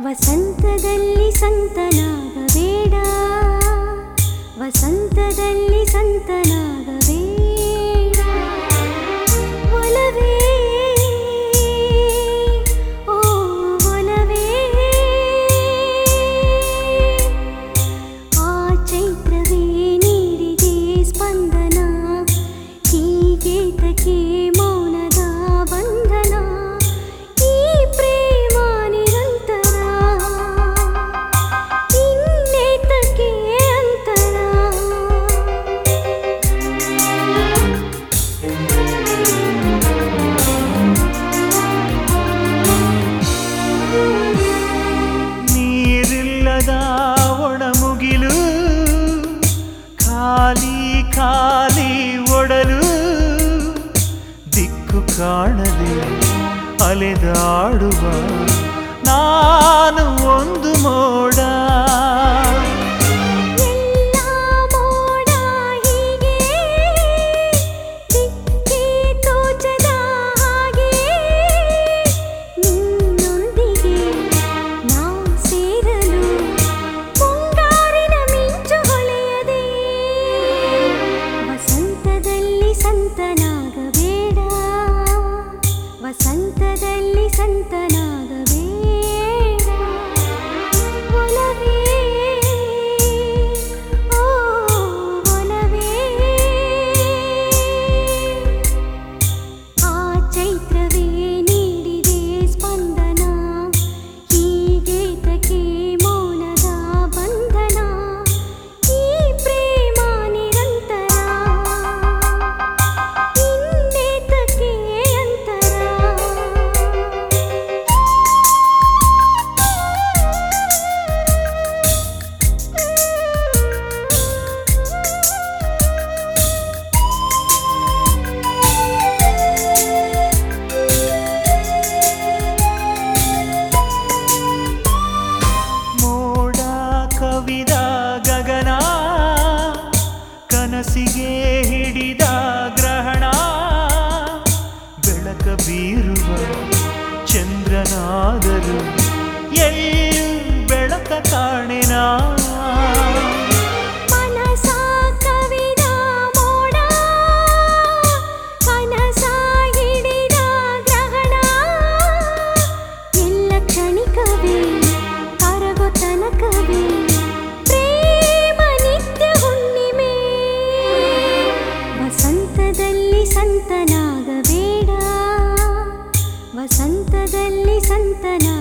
ವಸಂತದಲ್ಲಿ ಸಂತನಾಗಬೇಡ ವಸಂತದಲ್ಲಿ ಸಂತನಾಗಬೇಡ ಒಲವೇ ಓ ಒಲವೇ ಆ ಚೈತ್ರವೇ ನೀಡಿದೆ ಸ್ಪಂದನ ಹೀಗೇತಕ್ಕೆ ಮೌನದ ಬಂಧನ ಈ ಪ್ರೇಮ ನಿರಂತರ ಇನ್ನೇತಕ್ಕೆ ಅಂತರ ನೀರಿಲ್ಲದ ಒಣಮುಗಿಲು ಖಾಲಿ ಖಾಲಿ ಒಡಲು ದಿಕ್ಕು ಕಾಣದೆ ಅಲೆದಾಡುವ ನಾನು ಒಂದು ಮೋಡ ಎಲ್ಲ ಮೋಡ ಹೀಗೆ ದಿಕ್ಕೇ ತೋಚದ ಹಾಗೆ ನಿನ್ನೊಂದಿಗೆ ನಾ ಸೇರಲು ಮುಂಗಾರಿನ ಮಿಂಚು ಹೊಳೆಯದೆ ವಸಂತದಲ್ಲಿ ಸಂತನಾಗಬೇಡ ವಸಂತದಲ್ಲಿ ಸಂತನಾಗಬೇಡ ಒಲವೇ ಓ ಒಲವೇ ಆ ಚೈತ್ರವೇ ನೀಡಿದೆ ಸ್ಪಂದನ ಹೀಗೇತಕ್ಕೆ ಮೌನದ ಬಂಧನ ಈ ಪ್ರೇಮ ನಿರಂತರ ಇನ್ನೇತಕ್ಕೆ ಅಂತರ ಮೋಡ ಕವಿದ ಗಗನ ಕನಸಿಗೆ ಹಿಡಿದ ಗ್ರಹಣ ಬೆಳಕ ಬೀರುವ ಚಂದ್ರನಾದರೂ ಎಲ್ಲೂ ಬೆಳಕ ಕಾಣೆನಾ ಮನಸ ಕವಿದ ಮೋಡ ಕನಸ ಹಿಡಿದ ಗ್ರಹಣ ಎಲ್ಲ ಕ್ಷಣಿಕವೇ ಕರಗೋ ತನಕವೇ ಪ್ರೇಮ ನಿತ್ಯ ಹುಣ್ಣಿಮೆ ವಸಂತದಲ್ಲಿ ಸಂತನಾಗಬೇಡ ವಸಂತದಲ್ಲಿ ಸಂತನಾಗಬೇಡ